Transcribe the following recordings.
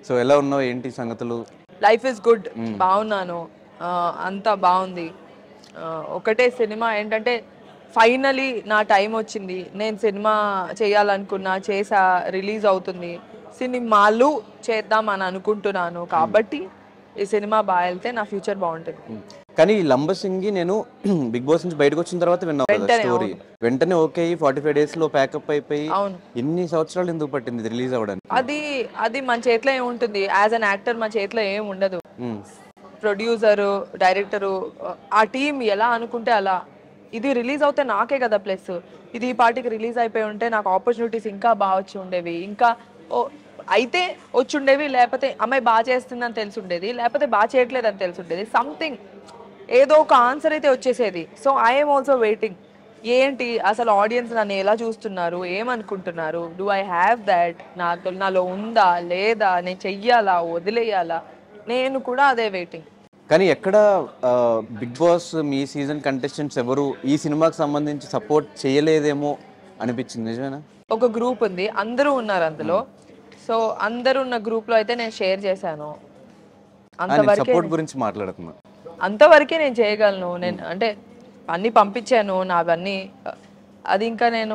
So ఎలా ఉన్నావు ఏంటి సంగతులు లైఫ్ ఇస్ గుడ్ బాగున్నాను ఆ, అంతా బాగుంది ఆ, ఒకటే సినిమా ఏంటంటే ఫైనలీ నా టైం వచ్చింది నేను సినిమా చేయాలనుకున్నా చేసా రిలీజ్ అవుతుంది సినిమాలు చేద్దాం అని అనుకుంటున్నాను కాబట్టి ఈ సినిమా బాగా వెళ్తే నా ఫ్యూచర్ బాగుంటుంది ఉమ్. కానీ ఈ లంబసింగి నేను బిగ్ బాస్ నుంచి బయటకు వచ్చిన తర్వాత విన్నావు కదా వెంటనే, స్టోరీ వెంటనే ఓకే అయ్యి ఫార్టీ ఫైవ్ డేస్ లో ప్యాకప్ అయిపోయి అవును ఎన్ని సంవత్సరాలు ఎందుకు పట్టింది రిలీజ్ అవ్వడానికి అది అది మన చేతిలో ఏముంటుంది యాజ్ అన్ యాక్టర్ మన చేతిలో ఏం ఉండదు ఉమ్. ప్రొడ్యూసరు డైరెక్టరు ఆ టీం ఎలా అనుకుంటే అలా ఇది రిలీజ్ అవుతే నాకే కదా ప్లస్ ఇది ఈ పార్టీకి రిలీజ్ అయిపోయి ఉంటే నాకు ఆపర్చునిటీస్ ఇంకా బాగా వచ్చి ఉండేవి ఇంకా ఓ అయితే వచ్చి ఉండేవి లేకపోతే అమ్మాయి బాగా చేస్తుందని తెలిసి ఉండేది లేకపోతే బాగా చేయట్లేదని తెలిసి ఉండేది సంథింగ్ ఏదో ఒక ఆన్సర్ అయితే వచ్చేసేది సో ఐఎమ్ ఆల్సో వెయిటింగ్ ఏంటి అసలు ఆడియన్స్ నన్ను ఎలా చూస్తున్నారు ఏమనుకుంటున్నారు డూ ఐ హ్యావ్ దాట్ నాకు నాలో ఉందా లేదా నేను చెయ్యాలా వదిలేయాలా నేను కూడా అదే వెయిటింగ్ కానీ ఎక్కడ బిగ్ బాస్ మీ సీజన్ కంటెస్టెంట్స్ ఎవరు ఈ సినిమాకి సంబంధించి సపోర్ట్ చేయలేదేమో అనిపించింది నిజమేనా ఒక గ్రూప్ ఉంది అందరూ ఉన్నారు అందులో సో అందరూ ఉన్న గ్రూప్ లో అయితే నేను షేర్ చేశాను అంతవరకే సపోర్ట్ గురించి మాట్లాడుతున్నా అంతవరకే నేను చేయగలను నేను అంటే అన్ని పంపించాను నావన్నీ అది ఇంకా నేను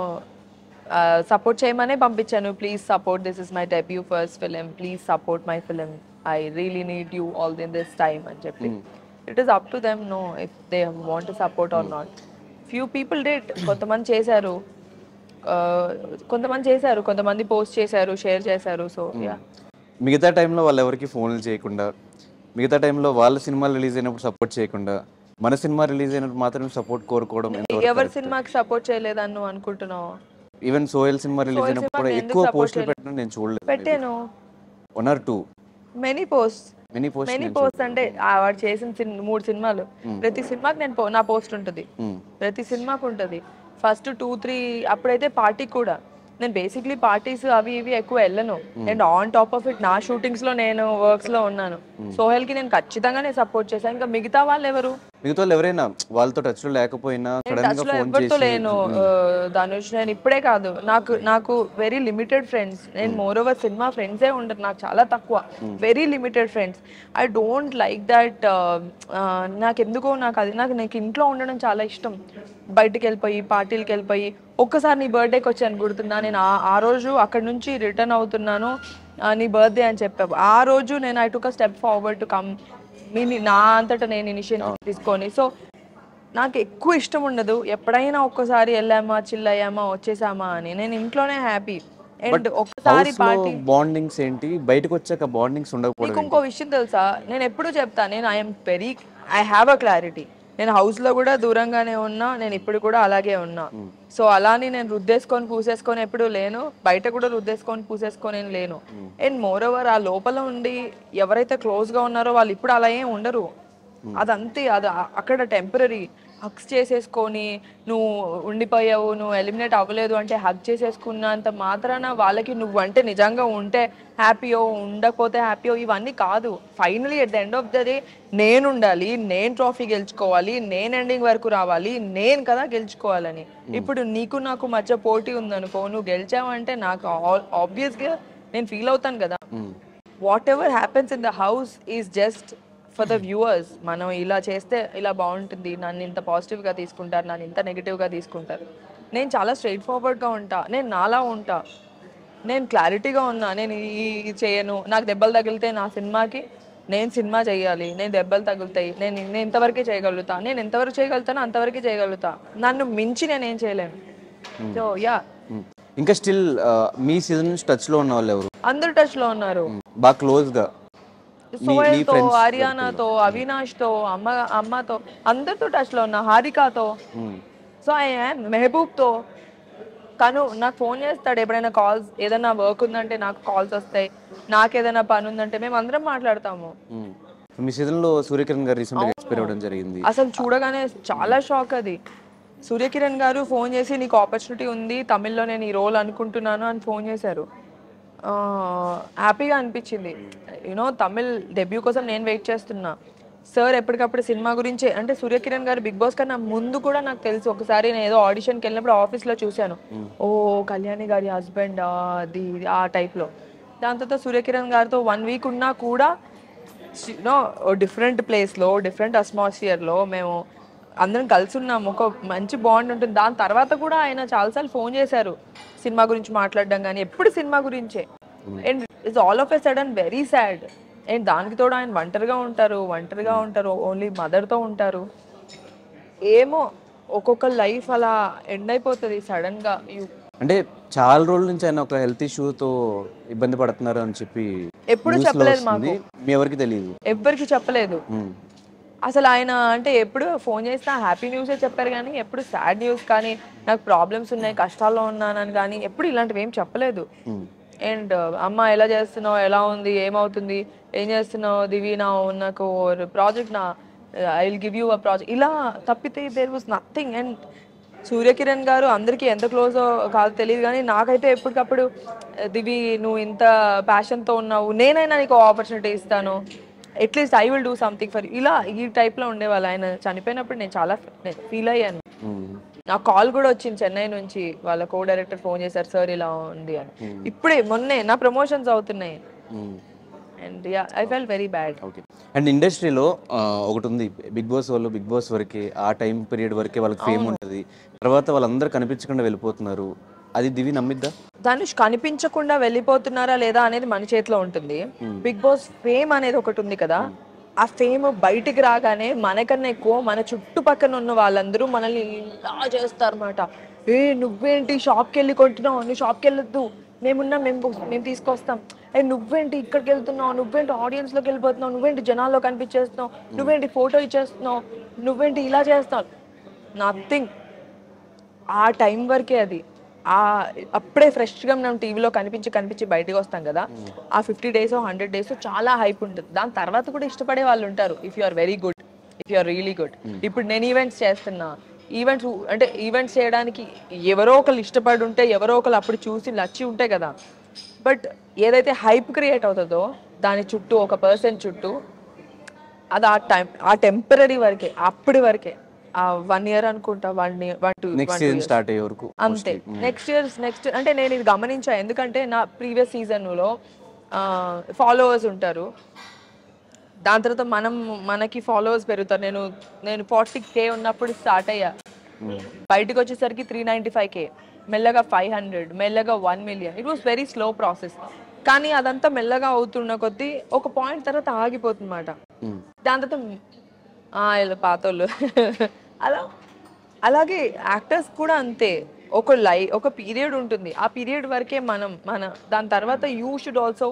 సపోర్ట్ చేయమనే పంపించాను please support this is my debut first film please support my film I really need you all in this time అని చెప్పి it is up to them no if they want support or not few people date కొంతమంది చేశారు Uh, కొంతమంది చేశారు కొంతమంది post చేశారు share చేశారు so yeah మిగతా టైంలో వాళ్ళు ఎవరికి ఫోన్లు చేయకుండా మిగతా టైంలో వాళ్ళ సినిమాలు రిలీజ్ అయినప్పుడు సపోర్ట్ చేయకుండా మన సినిమా రిలీజ్ అయినప్పుడు మాత్రం సపోర్ట్ కోరుకోవడం ఎంతవరకు ఎవరి సినిమాకి సపోర్ట్ చేయలేదని నువ్వు అనుకుంటున్నావు even Sohel cinema release Sohel అయినప్పుడు సినిమాని ఎక్కువ ఎందుకు పోస్టులు support పెట్టడం నేను చూడలేదు పెట్టాను one or two many post many post many post అంటే ఆ వాడు చేసిన సిన్- మూడు సినిమాలు ప్రతి సినిమాకి నేను పో- నా పోస్ట్ ఉంటుంది ప్రతి సినిమాకి ఉంటుంది ఫస్ట్ టూ త్రీ అప్పుడైతే పార్టీ కూడా నేను బేసిక్లీ పార్టీస్ అవి ఇవి ఎక్కువ వెళ్ళను and on top of it నా షూటింగ్స్ లో నేను వర్క్స్ లో ఉన్నాను సోహెల్ కి నేను ఖచ్చితంగా నేను సపోర్ట్ చేశాను ఇంకా మిగతా వాళ్ళు ఎవరు మిగతా వాళ్ళు ఎవరైనా వాళ్ళతో టచ్ లో లేకపోయినా సడన్ టచ్ గా లో ఫోన్ ఎవరితో చేసి లేను ఆ, ధనుష్ నేను ఇప్పుడే కాదు నాకు నాకు వెరీ లిమిటెడ్ ఫ్రెండ్స్ నేను మోర్ ఓవర్ సినిమా ఫ్రెండ్సే ఉండరు నాకు చాలా తక్కువ very limited friends I don't like that నాకు ఎందుకో నాకు అది నాకు నాకు ఇంట్లో ఉండడం చాలా ఇష్టం బయటికి వెళ్ళిపోయి పార్టీలకు వెళ్ళిపోయి ఒక్కసారి నీ బర్త్డేకి వచ్చాను గుర్తుందా నేను ఆ ఆ రోజు అక్కడ నుంచి రిటర్న్ అవుతున్నాను ఆ, నీ బర్త్డే అని చెప్పావు ఆ రోజు నేను I took step forward to come మీ నా అంతటా నేను ఇనిషియేటివ్ తీసుకొని సో నాకు ఎక్కువ ఇష్టం ఉండదు ఎప్పుడైనా ఒక్కసారి వెళ్ళామా చిల్ అయ్యామా వచ్చేసామా అని నేను ఇంట్లోనే హ్యాపీ అండ్ ఒక్కసారి హౌస్ లో బాండింగ్స్ ఏంటి బయటకు వచ్చాక బాండింగ్స్ ఉండకపోవడం నీకు ఇంకో విషయం తెలుసా నేను ఎప్పుడు చెప్తా నేను I'm very I have a clarity నేను house లో కూడా దూరంగానే ఉన్నా నేను ఇప్పుడు కూడా అలాగే ఉన్నా సో అలాని నేను రుద్దేసుకొని పూసేసుకొని ఎప్పుడు లేను బయట కూడా రుద్దేసుకొని పూసేసుకొని ఏం లేను అండ్ మోర్ ఓవర్ ఆ లోపల ఉండి ఎవరైతే క్లోజ్ గా ఉన్నారో వాళ్ళు ఇప్పుడు అలా ఏం ఉండరు అదంతే అది అ- అక్కడ టెంపరీ హగ్స్ చేసేసుకొని నువ్వు ఉండిపోయావు నువ్వు ఎలిమినేట్ అవ్వలేదు అంటే హగ్ చేసేసుకున్నంత మాత్రాన వాళ్ళకి నువ్వు అంటే నిజంగా ఉంటే హ్యాపీయో ఉండకపోతే హ్యాపీయో ఇవన్నీ కాదు finally at the end of the day నేను ఉండాలి నేను ట్రోఫీ గెలుచుకోవాలి నేను ఎండింగ్ వరకు రావాలి నేను కదా గెలుచుకోవాలని ఇప్పుడు నీకు నాకు మధ్య పోటీ ఉందనుకో నువ్వు గెలిచావంటే నాకు ఆబ్వియస్గా నేను ఫీల్ అవుతాను కదా whatever happens in the house is just for the viewers మనం ఇలా చేస్తే ఇలా బాగుంటుంది నన్ను ఇంత పాజిటివ్గా తీసుకుంటారు నన్ను ఇంత నెగిటివ్గా తీసుకుంటారు నేను చాలా స్ట్రైట్ ఫార్వర్డ్గా ఉంటా నేను నాలా ఉంటా నేను క్లారిటీగా ఉన్నా నేను ఈ ఈ చేయను నాకు దెబ్బలు తగిలితే నా సినిమాకి నేను సినిమా చేయాలి నేను దెబ్బలు తగులుతాయి నేను నేను ఇంతవరకే చేయగలుగుతా నేను ఎంతవరకు చేయగలుగుతానో అంతవరకే చేయగలుగుతా నన్ను మించి నేను ఏం చేయలేను సో యా ఉమ్. ఇంకా స్టిల్ మీ సీజన్ నుంచి టచ్ లో ఉన్న వాళ్ళు ఎవరు అందరు టచ్లో ఉన్నారు ఉమ్. బాగా క్లోజ్ గా సోయల్ తో ఆర్యానాతో అవినాష్ తో అమ్మ అమ్మతో అందరితో టచ్ లో ఉన్నా హారికాతో ఉమ్. సో మెహబూబ్ తో తను నాకు ఫోన్ చేస్తాడు ఎప్పుడైనా కాల్స్ ఏదైనా వర్క్ ఉందంటే నాకు కాల్స్ వస్తాయి నాకు ఏదైనా పని ఉందంటే మేము అందరం మాట్లాడతాము ఉమ్. మీ సీజన్ లో సూర్యకిరణ్ గారు రీసెంట్ గా ఎక్స్పైర్ అవ్వడం జరిగింది అసలు చూడగానే చాలా షాక్ అది సూర్యకిరణ్ గారు ఫోన్ చేసి నీకు ఆపర్చునిటీ ఉంది తమిళ్లో నేను ఈ రోల్ అనుకుంటున్నాను అని ఫోన్ చేశారు ఆ, హ్యాపీగా అనిపించింది యూనో తమిళ్ డెబ్యూ కోసం నేను వెయిట్ చేస్తున్నా సార్ ఎప్పటికప్పుడు సినిమా గురించి అంటే సూర్యకిరణ్ గారు బిగ్ బాస్ కన్నా ముందు కూడా నాకు తెలుసు ఒకసారి నేను ఏదో ఆడిషన్కి వెళ్ళినప్పుడు ఆఫీస్లో చూశాను ఓ కళ్యాణి గారి హస్బెండ్ అది ఇది, ఆ టైప్లో దాని తర్వాత సూర్యకిరణ్ గారితో వన్ వీక్ ఉన్నా కూడా యూనో డిఫరెంట్ ప్లేస్లో డిఫరెంట్ అట్మాస్ఫియర్లో మేము అందరం కలిసి ఉన్నాము ఒక మంచి బాండ్ ఉంటుంది దాని తర్వాత కూడా ఆయన చాలాసార్లు ఫోన్ చేశారు సినిమా గురించి మాట్లాడడం కానీ ఎప్పుడు సినిమా గురించే and it's all of a sudden very sad and దానికి తోడు ఆయన ఒంటరిగా ఉంటారు ఒంటరిగా ఉంటారు ఓన్లీ మదర్తో ఉంటారు ఏమో ఒక్కొక్క లైఫ్ అలా ఎండ్ అయిపోతుంది సడన్గా యూ అంటే చాలా రోజుల నుంచి ఆయన ఒక హెల్త్ ఇష్యూతో ఇబ్బంది పడుతున్నారు అని చెప్పి ఎప్పుడు news లో చెప్పలేదు వస్తుంది. మీ ఎవరికి తెలియదు ఎవ్వరికి చెప్పలేదు అసలు ఆయన అంటే ఎప్పుడు ఫోన్ చేస్తే హ్యాపీ న్యూసే చెప్పారు కానీ ఎప్పుడు సాడ్ న్యూస్ కానీ నాకు ప్రాబ్లమ్స్ ఉన్నాయి కష్టాల్లో ఉన్నానని కానీ ఎప్పుడు ఇలాంటివి ఏం చెప్పలేదు అండ్ అమ్మ ఎలా చేస్తున్నావు ఎలా ఉంది ఏమవుతుంది ఏం చేస్తున్నావు దివి నా నాకు ప్రాజెక్ట్ నా I will give you a project ఇలా తప్పితే there was nothing and Suryakiran garu అందరికీ ఎంత క్లోజ్ కాదో తెలియదు కానీ నాకైతే ఎప్పటికప్పుడు దివి నువ్వు ఇంత ప్యాషన్తో ఉన్నావు నేనైనా నీకు ఆపర్చునిటీ ఇస్తాను at least I will do something for ఇలా ఈ టైప్లో ఉండేవాళ్ళు ఆయన చనిపోయినప్పుడు నేను చాలా ఫీల్ అయ్యాను నా కాల్ కూడా వచ్చింది చెన్నై నుంచి వాళ్ళ కో డైరెక్టర్ ఫోన్ చేశారు సార్ ఇలా ఉంది అని ఇప్పుడే మొన్నే నా ప్రమోషన్స్ అవుతున్నాయి and yeah I fell very bad okay and ఇండస్ట్రీలో ఒకటి ఉంది బిగ్ బాస్ వాళ్ళు బిగ్ బాస్ వరకే ఆ టైం పీరియడ్ వరకే వాళ్ళకి ఫేమ్ ఉంటుంది తర్వాత వాళ్ళందరూ కనిపించకుండా వెళ్ళిపోతున్నారు అది దివి నమ్మిద్దా ధనుష్ కనిపించకుండా వెళ్ళిపోతున్నారా లేదా అనేది మన చేతిలో ఉంటుంది బిగ్ బాస్ ఫేమ్ అనేది ఒకటి ఉంది కదా ఆ ఫేమ్ బయటికి రాగానే మనకన్నా ఎక్కువ మన చుట్టుపక్కల ఉన్న వాళ్ళందరూ మనల్ని ఇలా చేస్తారన్నమాట ఏ నువ్వేంటి షాప్కి వెళ్ళి కొంటున్నావు నువ్వు షాప్కి వెళ్ళొద్దు మేమున్నా మేము మేము తీసుకొస్తాం ఏ నువ్వేంటి ఇక్కడికి వెళ్తున్నావు నువ్వేంటి ఆడియన్స్లోకి వెళ్ళిపోతున్నావు నువ్వేంటి జనాల్లో కనిపించేస్తున్నావు నువ్వేంటి ఫోటో ఇచ్చేస్తున్నావు నువ్వేంటి ఇలా చేస్తున్నావు నథింగ్ ఆ టైం వరకే అది ఆ అప్పుడే ఫ్రెష్గా మనం టీవీలో కనిపించి కనిపించి బయటకు వస్తాం కదా ఆ ఫిఫ్టీ డేస్ హండ్రెడ్ డేస్ చాలా హైప్ ఉంటుంది దాని తర్వాత కూడా ఇష్టపడే వాళ్ళు ఉంటారు if you are very good if you are really good ఇప్పుడు నేను ఈవెంట్స్ చేస్తున్నా ఈవెంట్స్ అంటే ఈవెంట్స్ చేయడానికి ఎవరో ఒకరు ఇష్టపడి ఉంటే ఎవరో ఒకరు అప్పుడు చూసి నచ్చి ఉంటే కదా బట్ ఏదైతే హైప్ క్రియేట్ అవుతుందో దాని చుట్టూ ఒక పర్సన్ చుట్టూ అది ఆ టైం ఆ టెంపరీ వరకే అప్పటి వరకే ఆ వన్ ఇయర్ అనుకుంటా one year one two next season start అయ్యే వరకు అంతే నెక్స్ట్ ఇయర్ నెక్స్ట్ అంటే నేను ఇది గమనించా ఎందుకంటే నా ప్రీవియస్ సీజన్లో ఫాలోవర్స్ ఉంటారు దాని తర్వాత మనం మనకి ఫాలోవర్స్ పెరుగుతారు నేను నేను ఫార్టీ కే ఉన్నప్పుడు స్టార్ట్ అయ్యా బయటకు వచ్చేసరికి త్రీ నైంటీ ఫైవ్ కే మెల్లగా ఫైవ్ హండ్రెడ్ మెల్లగా one million it was very slow process కానీ అదంతా మెల్లగా అవుతున్న కొద్దీ ఒక పాయింట్ తర్వాత ఆగిపోతుందన్నమాట దాని తర్వాత ఆ, వీళ్ళు పాతోళ్ళు అలా అలాగే యాక్టర్స్ కూడా అంతే ఒక లై ఒక పీరియడ్ ఉంటుంది ఆ పీరియడ్ వరకే మనం మన దాని తర్వాత యూ షుడ్ ఆల్సో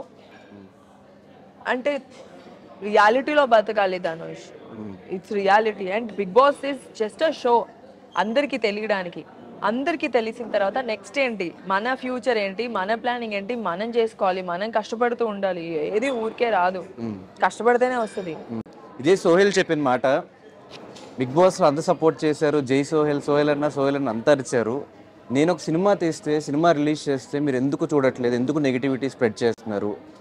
అంటే రియాలిటీలో బతకాలి Dhanush it's reality and Bigg Boss is just a show అందరికీ తెలియడానికి అందరికీ తెలిసిన తర్వాత నెక్స్ట్ ఏంటి మన ఫ్యూచర్ ఏంటి మన ప్లానింగ్ ఏంటి మనం చేసుకోవాలి మనం కష్టపడుతూ ఉండాలి ఏది ఊరికే రాదు కష్టపడితేనే వస్తుంది ఇదే సోహెల్ చెప్పిన మాట బిగ్ బాస్ అంత సపోర్ట్ చేశారు జై సోహెల్ సోహెల్ అన్న సోహెల్ అన్న అంతా అరిచారు నేను ఒక సినిమా తీస్తే సినిమా రిలీజ్ చేస్తే మీరు ఎందుకు చూడట్లేదు ఎందుకు నెగిటివిటీ స్ప్రెడ్ చేస్తున్నారు